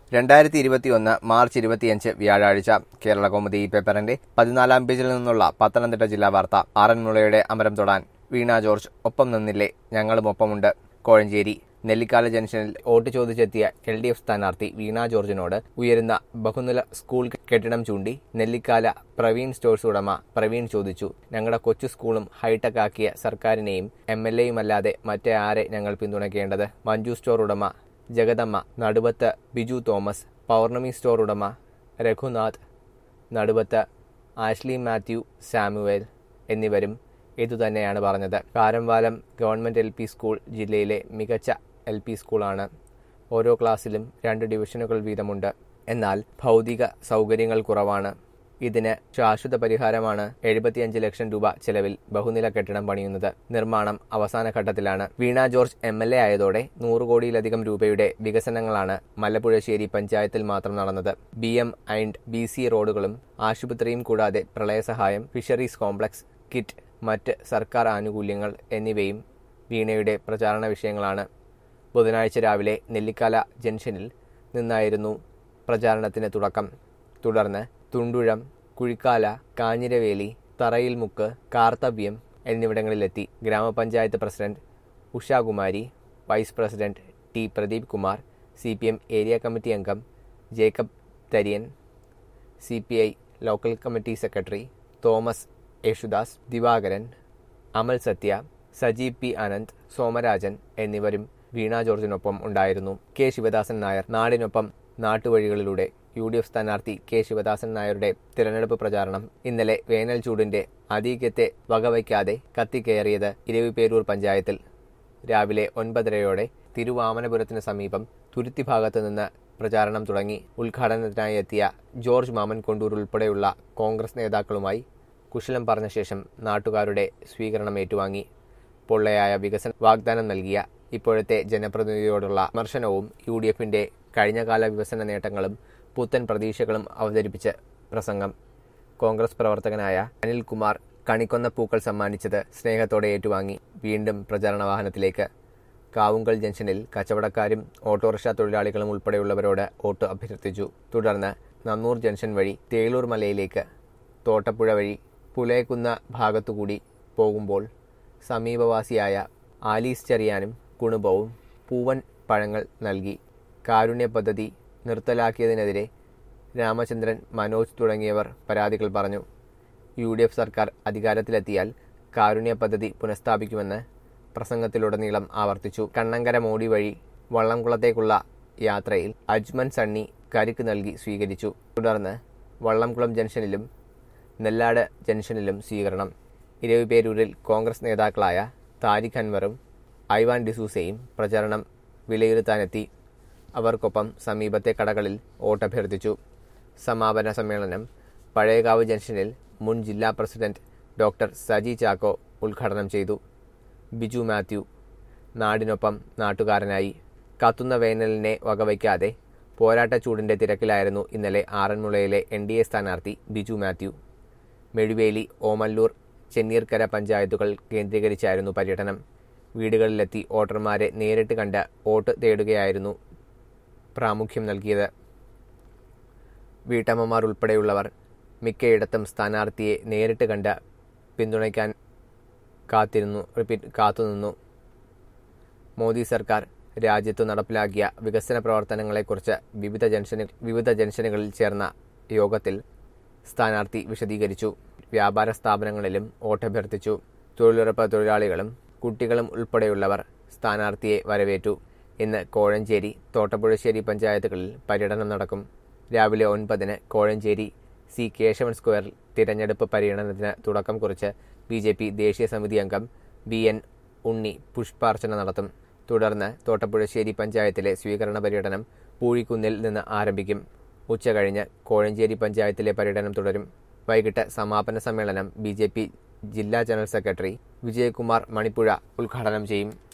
രണ്ടായിരത്തി ഇരുപത്തിയൊന്ന് മാർച്ച് ഇരുപത്തിയഞ്ച് വ്യാഴാഴ്ച കേരള കൗമുദി പേപ്പറിന്റെ പതിനാലാം പേജിൽ നിന്നുള്ള പത്തനംതിട്ട ജില്ലാ വാർത്ത ആറന്മുളയുടെ അമരം തൊടാൻ വീണ ജോർജ് ഒപ്പം നിന്നില്ലേ ഞങ്ങളും ഒപ്പമുണ്ട് കോഴഞ്ചേരി നെല്ലിക്കാല ജംഗ്ഷനിൽ വോട്ട് ചോദിച്ചെത്തിയ എൽ ഡി എഫ് സ്ഥാനാർത്ഥി വീണ ജോർജിനോട് ഉയരുന്ന ബഹുനില സ്കൂൾ കെട്ടിടം ചൂണ്ടി നെല്ലിക്കാല പ്രവീൺ സ്റ്റോഴ്സ് ഉടമ പ്രവീൺ ചോദിച്ചു ഞങ്ങളുടെ കൊച്ചു സ്കൂളും ഹൈടെക് ആക്കിയ സർക്കാരിനെയും എം എൽ എയുമല്ലാതെ മറ്റേ ആരെ ഞങ്ങൾ പിന്തുണയ്ക്കേണ്ടത് മഞ്ജു സ്റ്റോർ ഉടമ ജഗദമ്മ നടുവത്ത് ബിജു തോമസ് പൗർണമി സ്റ്റോർ ഉടമ രഘുനാഥ് നടുവത്ത് ആഷ്ലി മാത്യു സാമുവേൽ എന്നിവരും ഇതുതന്നെയാണ് പറഞ്ഞത് Karamvalam government L P school ജില്ലയിലെ മികച്ച എൽ പി സ്കൂളാണ് ഓരോ ക്ലാസ്സിലും രണ്ട് ഡിവിഷനുകൾ വീതമുണ്ട് എന്നാൽ ഭൗതിക സൗകര്യങ്ങൾ കുറവാണ് ഇതിന് ശാശ്വത പരിഹാരമാണ് എഴുപത്തിയഞ്ച് ലക്ഷം രൂപ ചെലവിൽ ബഹുനില കെട്ടിടം പണിയുന്നത് നിർമ്മാണം അവസാന ഘട്ടത്തിലാണ് Veena George M L A ആയതോടെ നൂറ് കോടിയിലധികം രൂപയുടെ വികസനങ്ങളാണ് മലപ്പുഴശ്ശേരി പഞ്ചായത്തിൽ മാത്രം നടന്നത് B M and B C റോഡുകളും ആശുപത്രിയും കൂടാതെ പ്രളയസഹായം ഫിഷറീസ് കോംപ്ലക്സ് കിറ്റ് മറ്റ് സർക്കാർ ആനുകൂല്യങ്ങൾ എന്നിവയും വീണയുടെ പ്രചാരണ വിഷയങ്ങളാണ് ബുധനാഴ്ച രാവിലെ നെല്ലിക്കാല ജംഗ്ഷനിൽ നിന്നായിരുന്നു പ്രചാരണത്തിന് തുടക്കം തുടർന്ന് തുണ്ടുഴം കുഴിക്കാല കാഞ്ഞിരവേലി തറയിൽമുക്ക് കാർത്തവ്യം എന്നിവിടങ്ങളിലെത്തി ഗ്രാമപഞ്ചായത്ത് president Ushakumari vice president T Pradeep Kumar C P M area committee അംഗം Jacob Tharian C P I local committee secretary Thomas Yesudas Divakaran Amal Sathya Sajeev P Ananth Somarajan എന്നിവരും വീണ ജോർജിനൊപ്പം ഉണ്ടായിരുന്നു കെ ശിവദാസൻ നായർ നാടിനൊപ്പം നാട്ടുവഴികളിലൂടെ യു ഡി എഫ് സ്ഥാനാർത്ഥി കെ ശിവദാസൻ നായരുടെ തിരഞ്ഞെടുപ്പ് പ്രചാരണം ഇന്നലെ വേനൽ ചൂടിന്റെ അധീക്യത്തെ വകവയ്ക്കാതെ കത്തിക്കയറിയത് ഇരവിപേരൂർ പഞ്ചായത്തിൽ രാവിലെ ഒൻപതരയോടെ തിരുവാമനപുരത്തിന് സമീപം തുരുത്തി ഭാഗത്ത് നിന്ന് പ്രചാരണം തുടങ്ങി ഉദ്ഘാടനത്തിനായി എത്തിയ ജോർജ് മാമൻ കൊണ്ടൂർ ഉൾപ്പെടെയുള്ള കോൺഗ്രസ് നേതാക്കളുമായി കുശലം പറഞ്ഞ ശേഷം നാട്ടുകാരുടെ സ്വീകരണം ഏറ്റുവാങ്ങി പൊള്ളയായ വികസന വാഗ്ദാനം നൽകിയ ഇപ്പോഴത്തെ ജനപ്രതിനിധിയോടുള്ള വിമർശനവും യു ഡി എഫിന്റെ കഴിഞ്ഞകാല വികസന നേട്ടങ്ങളും പുത്തൻ പ്രതീക്ഷകളും അവതരിപ്പിച്ച് പ്രസംഗം കോൺഗ്രസ് പ്രവർത്തകനായ അനിൽകുമാർ കണിക്കൊന്ന പൂക്കൾ സമ്മാനിച്ചത് സ്നേഹത്തോടെ ഏറ്റുവാങ്ങി വീണ്ടും പ്രചാരണ വാഹനത്തിലേക്ക് കാവുങ്കൽ ജംഗ്ഷനിൽ കച്ചവടക്കാരും ഓട്ടോറിക്ഷ തൊഴിലാളികളും ഉൾപ്പെടെയുള്ളവരോട് വോട്ട് അഭ്യർത്ഥിച്ചു തുടർന്ന് നന്നൂർ ജംഗ്ഷൻ വഴി തേളൂർ മലയിലേക്ക് തോട്ടപ്പുഴ വഴി പുലയക്കുന്ന ഭാഗത്തുകൂടി പോകുമ്പോൾ സമീപവാസിയായ ആലീസ് ചെറിയാനും കുടുംബവും പൂവൻ പഴങ്ങൾ നൽകി കാരുണ്യ പദ്ധതി നിർത്തലാക്കിയതിനെതിരെ രാമചന്ദ്രൻ മനോജ് തുടങ്ങിയവർ പരാതികൾ പറഞ്ഞു യു ഡി എഫ് സർക്കാർ അധികാരത്തിലെത്തിയാൽ കാരുണ്യ പദ്ധതി പുനഃസ്ഥാപിക്കുമെന്ന് പ്രസംഗത്തിലുടനീളം ആവർത്തിച്ചു കണ്ണങ്കര മോടി വഴി വള്ളംകുളത്തേക്കുള്ള യാത്രയിൽ അജ്മൻ സണ്ണി കരിക്ക് നൽകി സ്വീകരിച്ചു തുടർന്ന് വള്ളംകുളം ജംഗ്ഷനിലും നെല്ലാട് ജംഗ്ഷനിലും സ്വീകരണം ഇരവിപേരൂരിൽ കോൺഗ്രസ് നേതാക്കളായ താരിഖ് അൻവറും ഐവാൻ ഡിസൂസയും പ്രചരണം വിലയിരുത്താനെത്തി അവർക്കൊപ്പം സമീപത്തെ കടകളിൽ വോട്ടഭ്യർത്ഥിച്ചു സമാപന സമ്മേളനം പഴയകാവ് ജംഗ്ഷനിൽ മുൻ ജില്ലാ പ്രസിഡന്റ് ഡോക്ടർ സജി ചാക്കോ ഉദ്ഘാടനം ചെയ്തു ബിജു മാത്യു നാടിനൊപ്പം നാട്ടുകാരനായി കത്തുന്ന വേനലിനെ വകവയ്ക്കാതെ പോരാട്ട ചൂടിന്റെ തിരക്കിലായിരുന്നു ഇന്നലെ ആറന്മുളയിലെ എൻ ഡി എ സ്ഥാനാർത്ഥി ബിജു മാത്യു മെഴുവേലി ഓമല്ലൂർ ചെന്നീർക്കര പഞ്ചായത്തുകൾ കേന്ദ്രീകരിച്ചായിരുന്നു പര്യടനം വീടുകളിലെത്തി വോട്ടർമാരെ നേരിട്ട് കണ്ട് വോട്ട് തേടുകയായിരുന്നു പ്രാമുഖ്യം നൽകിയത് വീട്ടമ്മമാർ ഉൾപ്പെടെയുള്ളവർ മിക്കയിടത്തും സ്ഥാനാർത്ഥിയെ നേരിട്ട് കണ്ട് പിന്തുണയ്ക്കാൻ കാത്തിരുന്നു റിപ്പീറ്റ് കാത്തുനിന്നു മോദി സർക്കാർ രാജ്യത്തു നടപ്പിലാക്കിയ വികസന പ്രവർത്തനങ്ങളെക്കുറിച്ച് വിവിധ ജംഗ്ഷനു വിവിധ ജംഗ്ഷനുകളിൽ ചേർന്ന യോഗത്തിൽ സ്ഥാനാർത്ഥി വിശദീകരിച്ചു വ്യാപാര സ്ഥാപനങ്ങളിലും വോട്ടഭ്യർത്ഥിച്ചു തൊഴിലുറപ്പ് തൊഴിലാളികളും കുട്ടികളും ഉൾപ്പെടെയുള്ളവർ സ്ഥാനാർത്ഥിയെ വരവേറ്റു ഇന്ന് കോഴഞ്ചേരി തോട്ടപ്പുഴശ്ശേരി പഞ്ചായത്തുകളിൽ പര്യടനം നടക്കും രാവിലെ ഒൻപതിന് കോഴഞ്ചേരി സി കേശവൻ സ്ക്വയറിൽ തിരഞ്ഞെടുപ്പ് പര്യടനത്തിന് തുടക്കം കുറിച്ച് ബി ജെ പി ദേശീയ സമിതി അംഗം ബി എൻ ഉണ്ണി പുഷ്പാർച്ചന നടത്തും തുടർന്ന് തോട്ടപ്പുഴശ്ശേരി പഞ്ചായത്തിലെ സ്വീകരണ പര്യടനം പൂഴിക്കുന്നിൽ നിന്ന് ആരംഭിക്കും ഉച്ചകഴിഞ്ഞ് കോഴഞ്ചേരി പഞ്ചായത്തിലെ പര്യടനം തുടരും വൈകിട്ട് സമാപന സമ്മേളനം ബി ജില്ലാ ജനറൽ സെക്രട്ടറി വിജയകുമാർ മണിപ്പുഴ ഉദ്ഘാടനം ചെയ്യും